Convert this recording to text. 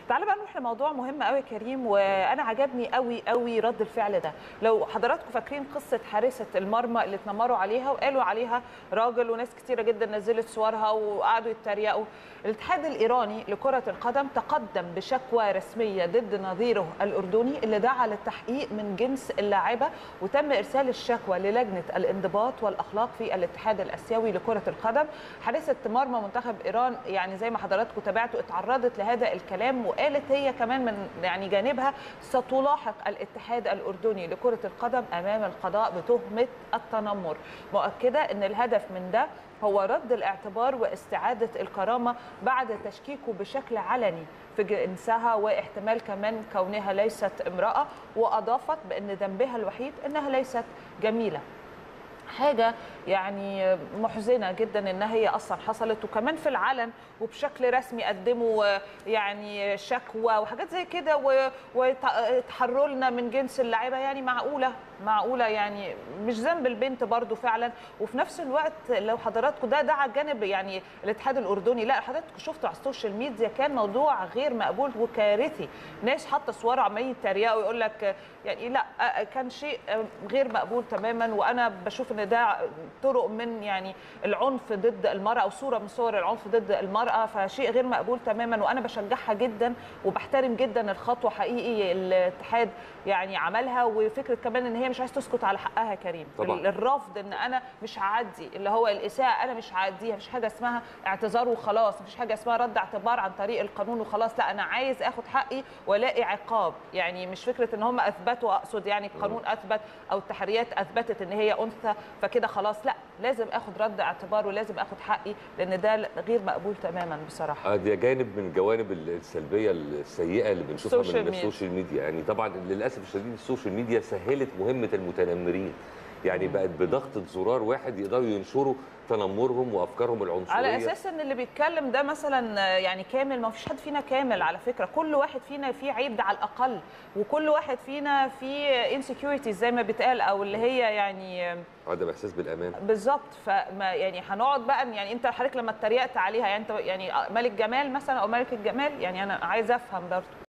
تعالى بقى نروح لموضوع مهم قوي يا كريم وانا عجبني قوي قوي رد الفعل ده لو حضراتكم فاكرين قصه حارسه المرمى اللي اتنمروا عليها وقالوا عليها راجل وناس كتيره جدا نزلت صورها وقعدوا يتريقوا الاتحاد الايراني لكره القدم تقدم بشكوى رسميه ضد نظيره الاردني اللي دعا للتحقيق من جنس اللاعبه وتم ارسال الشكوى للجنه الانضباط والاخلاق في الاتحاد الاسيوي لكره القدم حارسه مرمى منتخب ايران يعني زي ما حضراتكم تابعتوا اتعرضت لهذا الكلام وقالت هي كمان من يعني جانبها ستلاحق الاتحاد الاردني لكره القدم امام القضاء بتهمه التنمر مؤكده ان الهدف من ده هو رد الاعتبار واستعاده الكرامه بعد تشكيكه بشكل علني في جنسها واحتمال كمان كونها ليست امراه واضافت بان ذنبها الوحيد انها ليست جميله حاجه يعني محزنه جدا ان هي اصلا حصلت وكمان في العلن وبشكل رسمي قدموا يعني شكوى وحاجات زي كده وتحروا لنا من جنس اللاعيبه يعني معقوله معقوله يعني مش ذنب البنت برضو فعلا وفي نفس الوقت لو حضراتكم ده ده على الجانب يعني الاتحاد الاردني لا حضراتكم شفتوا على السوشيال ميديا كان موضوع غير مقبول وكارثي ناس حاطه صور عمالين يتريقوا ويقول لك يعني لا كان شيء غير مقبول تماما وانا بشوف ان ده طرق من يعني العنف ضد المراه او صوره من صور العنف ضد المراه فشيء غير مقبول تماما وانا بشجعها جدا وبحترم جدا الخطوه حقيقي الاتحاد يعني عملها وفكره كمان ان هي مش عايز تسكت على حقها كريم طبعا. الرفض ان انا مش هعدي اللي هو الاساءه انا مش هعديها مفيش حاجه اسمها اعتذار وخلاص مفيش حاجه اسمها رد اعتبار عن طريق القانون وخلاص لا انا عايز اخد حقي والاقي عقاب يعني مش فكره ان هم اثبتوا اقصد يعني القانون اثبت او التحريات اثبتت ان هي انثى فكده خلاص لا لازم اخد رد اعتبار ولازم اخد حقي لان ده غير مقبول تماما بصراحه دي جانب من الجوانب السلبيه السيئه اللي بنشوفها السوشيال من ميديا. السوشيال ميديا يعني طبعا للاسف الشديد السوشيال ميديا سهلت مهمه المتنمرين يعني بقت بضغطه زرار واحد يقدروا ينشروا تنمرهم وافكارهم العنصريه على اساس ان اللي بيتكلم ده مثلا يعني كامل ما فيش حد فينا كامل على فكره كل واحد فينا فيه عيب ده على الاقل وكل واحد فينا فيه انسكيورتيز زي ما بيتقال او اللي هي يعني عدم احساس بالامان بالظبط فما يعني هنقعد بقى يعني انت حضرتك لما اتريقت عليها يعني انت يعني ملك جمال مثلا او ملك الجمال يعني انا عايزه افهم برضه